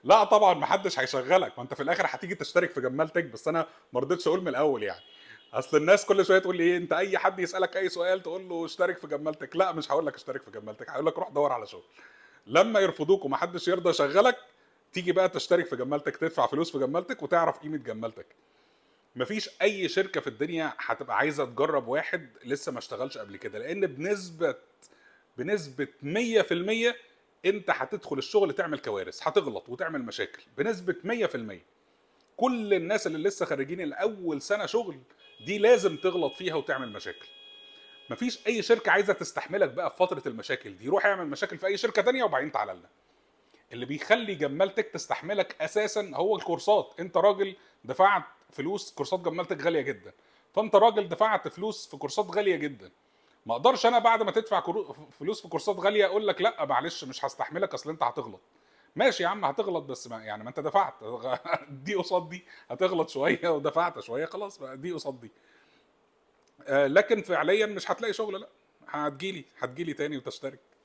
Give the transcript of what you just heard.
لا طبعا ما حدش هيشغلك ما انت في الاخر هتيجي تشترك في جمال تك بس انا ما رضيتش اقول من الاول يعني اصل الناس كل شويه تقول لي ايه انت اي حد يسالك اي سؤال تقول له اشترك في جمال تك لا مش هقول لك اشترك في جمال تك هقول لك روح دور على شغل لما يرفضوك وما حدش يرضى يشغلك تيجي بقى تشترك في جمالتك تدفع فلوس في جمالتك وتعرف قيمه جمالتك مفيش اي شركه في الدنيا هتبقى عايزه تجرب واحد لسه ما اشتغلش قبل كده لان بنسبه بنسبه 100% انت هتدخل الشغل تعمل كوارث هتغلط وتعمل مشاكل بنسبه 100% كل الناس اللي لسه خارجين الاول سنه شغل دي لازم تغلط فيها وتعمل مشاكل مفيش اي شركه عايزه تستحملك بقى في فتره المشاكل دي روح اعمل مشاكل في اي شركه تانية وبعدين تعالى لنا اللي بيخلي جمالتك تستحملك اساسا هو الكورسات انت راجل دفعت فلوس كورسات جمالتك غاليه جدا فانت راجل دفعت فلوس في كورسات غاليه جدا ما اقدرش انا بعد ما تدفع كرو- فلوس في كورسات غاليه اقول لك لا معلش مش هستحملك اصل انت هتغلط ماشي يا عم هتغلط بس ما يعني ما انت دفعت دي قصاد دي هتغلط شويه ودفعت شويه خلاص بقى دي قصاد دي آه، لكن فعليا مش هتلاقي شغل لا هتجيلي هتجيلي تاني وتشترك